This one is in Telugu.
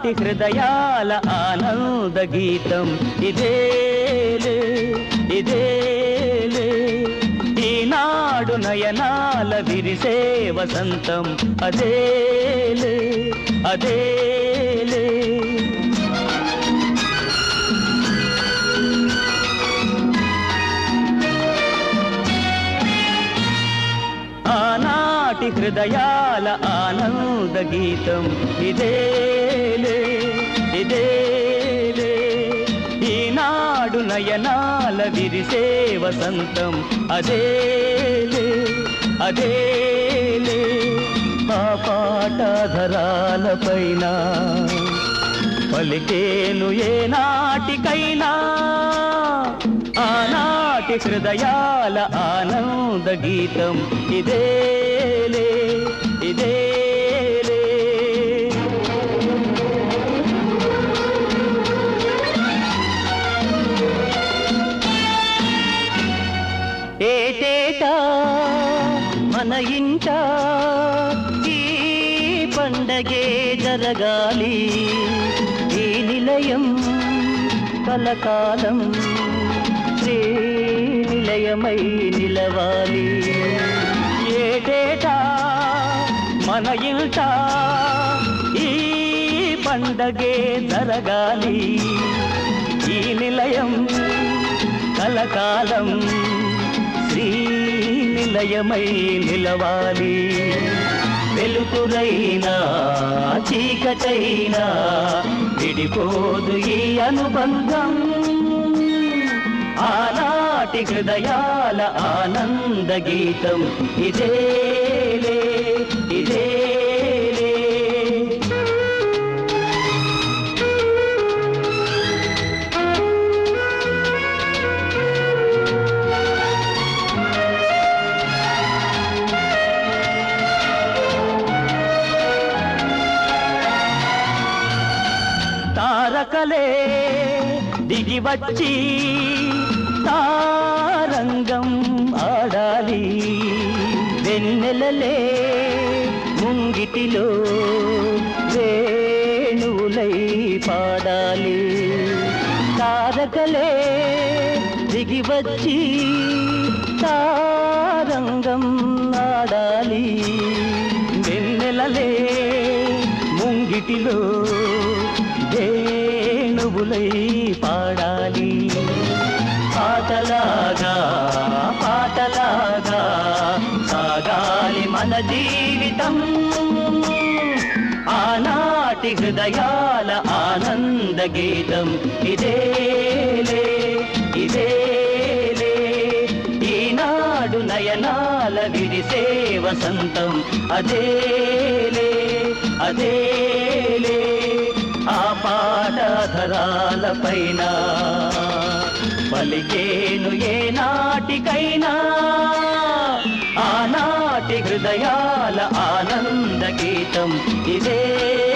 ఆనాటి హృదయాల ఆనంద గీతం ఇదేలే ఇదేలే ఈనాడు నయనాల విరిసే వసంతం అదేలే అదేలే ఆనాటి హృదయాల ఆనంద గీతం ఇదేలే ఇదేలే ఈనాడు నయనాల విరిసే వసంతం అదేలే అదేలే ఆ పాటధరాల పైన పలికేను ఏ నాటికైనా ఆనాటి హృదయాల ఆనంద గీతం ఇదేలే ఇదేలే ఏటేటా మన ఇంట ఈ పండగే జరగాలి ఈ నిలయం కలకాలం శ్రీ నిలయమై నిలవాలి ఏటేటా మన ఇంట ఈ పండగే జరగాలి ఈ నిలయం కలకాలం శ్రీ నిలయమై నిలవాలి వెలుతురైనా చీకటైనా విడిపోదు ఈ అనుబంధం ఆనాటి హృదయాల ఆనంద గీతం ఇదేలే ఇదేలే తారకలే దిగి వచ్చి తారంగం ఆడాలి వెన్నెలలే ముంగిటిలో వేణువులై పాడాలి తారకలే దిగి వచ్చి తారంగం ఆడాలి వెన్నెలలే ముంగిటిలో వేణువులై పాడాలి పాటలాగా పాటలాగా సాగాలి మన జీవితం ఆనాటి హృదయాల ఆనంద గీతం ఇదేలే ఇదేలే ఈనాడు నయనాల విరిసే వసంతం అదేలే అదేలే ఆ పాటధరాల పైన పలికేను ఏ నాటికైనా ఆనాటి హృదయాల ఆనంద గీతం ఇదే